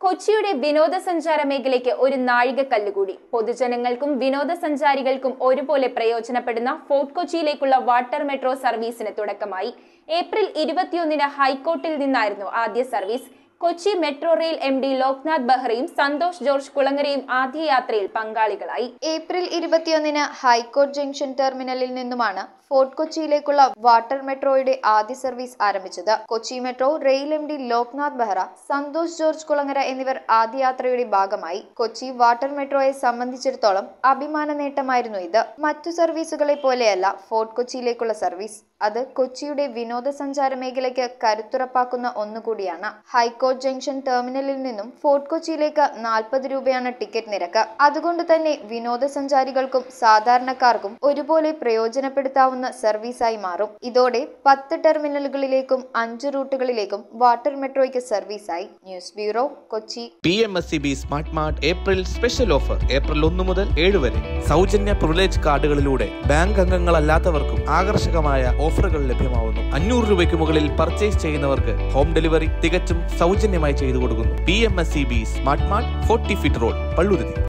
കൊച്ചിയുടെ വിനോദസഞ്ചാര മേഖലയ്ക്ക് ഒരു നാഴികക്കല്ല് കൂടി പൊതുജനങ്ങൾക്കും വിനോദസഞ്ചാരികൾക്കും ഒരുപോലെ പ്രയോജനപ്പെടുന്ന ഫോർട്ട് കൊച്ചിയിലേക്കുള്ള വാട്ടർ മെട്രോ സർവീസിന് തുടക്കമായി ഏപ്രിൽ ഇരുപത്തിയൊന്നിന് ഹൈക്കോർട്ടിൽ നിന്നായിരുന്നു ആദ്യ service Kochi metro rail M D Loknath ബെഹ്റയും സന്തോഷ് ജോർജ് കുളങ്ങരയും ആദ്യ യാത്രയിൽ പങ്കാളികളായി ഏപ്രിൽ ഇരുപത്തിയൊന്നിന് ഹൈക്കോർട്ട് ജംഗ്ഷൻ ടെർമിനലിൽ നിന്നുമാണ് ഫോർട്ട് കൊച്ചിയിലേക്കുള്ള വാട്ടർ മെട്രോയുടെ ആദ്യ സർവീസ് ആരംഭിച്ചത് Kochi metro rail M D Loknath Behera Santhosh George Kulangara എന്നിവർ ആദ്യ യാത്രയുടെ ഭാഗമായി കൊച്ചി വാട്ടർ മെട്രോയെ സംബന്ധിച്ചിടത്തോളം അഭിമാന നേട്ടമായിരുന്നു ഇത് മറ്റു സർവീസുകളെ പോലെയല്ല ഫോർട്ട് കൊച്ചിയിലേക്കുള്ള സർവീസ് അത് കൊച്ചിയുടെ വിനോദസഞ്ചാര മേഖലയ്ക്ക് കരുത്തുറപ്പാക്കുന്ന ഒന്നുകൂടിയാണ് ഹൈക്കോർട്ട് ജംഗ്ഷൻ ടെർമിനലിൽ നിന്നും ഫോർട്ട് കൊച്ചിയിലേക്ക് നാൽപ്പത് രൂപയാണ് ടിക്കറ്റ് നിരക്ക് അതുകൊണ്ട് തന്നെ വിനോദസഞ്ചാരികൾക്കും സാധാരണക്കാർക്കും ഒരുപോലെ പ്രയോജനപ്പെടുത്താവുന്ന സർവീസായി മാറും ഇതോടെ പത്ത് ടെർമിനലുകളിലേക്കും അഞ്ച് റൂട്ടുകളിലേക്കും വാട്ടർ മെട്രോയ്ക്ക് സർവീസായി news bureau Kochi P M S C B smart mart April special offer April ഒന്ന് മുതൽ ഏഴ് വരെ സൗജന്യ പ്രിവിലേജ് കാർഡുകളിലൂടെ ബാങ്ക് അംഗങ്ങളല്ലാത്തവർക്കും ആകർഷകമായ ഓഫറുകൾ ലഭ്യമാവുന്നു അഞ്ഞൂറ് രൂപയ്ക്ക് മുകളിൽ പർച്ചേസ് ചെയ്യുന്നവർക്ക് ഹോം ഡെലിവറി തികച്ചും സൗജന്യമായി ചെയ്തു കൊടുക്കുന്നു P M S C B smart mart forty fit road പള്ളുരുതി